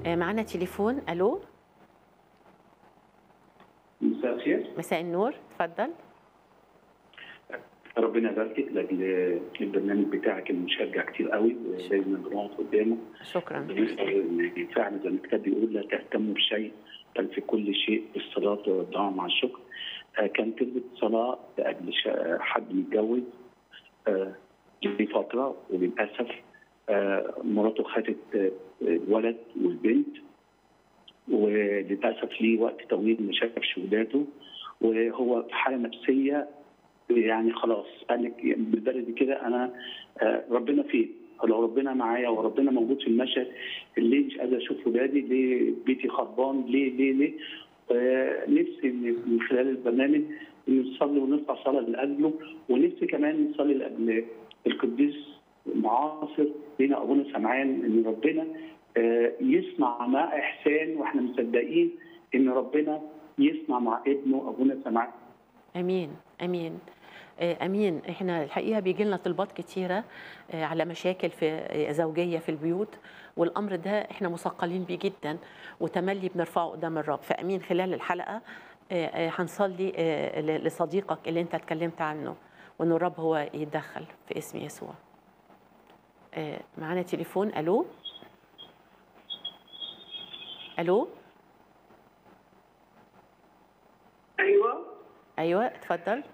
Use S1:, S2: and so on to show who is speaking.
S1: آه، معنا تليفون الو
S2: مساء الخير
S1: مساء النور اتفضل
S2: ربنا يباركك لاجل البرنامج بتاعك المشجع كتير قوي ودايما بنقعد قدامه
S1: شكرا
S2: بنسال ان فعلا زي ما الكتاب بيقول لا تهتموا بشيء بل في كل شيء بالصلاه والدعاء مع الشكر آه، كان تثبت صلاه لاجل ش- حد متجوز آه، دي فتره وللاسف آه، مراته خدت آه، الولد والبنت وللاسف ليه وقت طويل ما شافش ولاده وهو في حاله نفسيه يعني خلاص قال لك بالبلدي كده انا آه، ربنا فين؟ لو ربنا معايا وربنا موجود في المشهد ليه مش قادر اشوف ولادي؟ ليه بيتي خربان؟ ليه ليه ليه؟ آه، نفسي إن من خلال البرنامج إن نصلي ونرفع صلاه لاجله ونفسي كمان نصلي لاجل القديس المعاصر لينا ابونا سمعان ان ربنا آه، يصنع مع احسان واحنا مصدقين ان ربنا يصنع مع ابنه ابونا سمعان
S1: امين امين آه، امين احنا الحقيقه بيجي لنا طلبات كتيره آه، على مشاكل في آه، زوجيه في البيوت والامر ده احنا مثقلين بيه جدا وتملي بنرفعه قدام الرب فامين خلال الحلقه آه، آه، هنصلي آه، ل- لصديقك اللي انت اتكلمت عنه وان الرب هو يتدخل في اسم يسوع آه، معانا تليفون الو الو
S3: ايوه
S1: ايوه اتفضل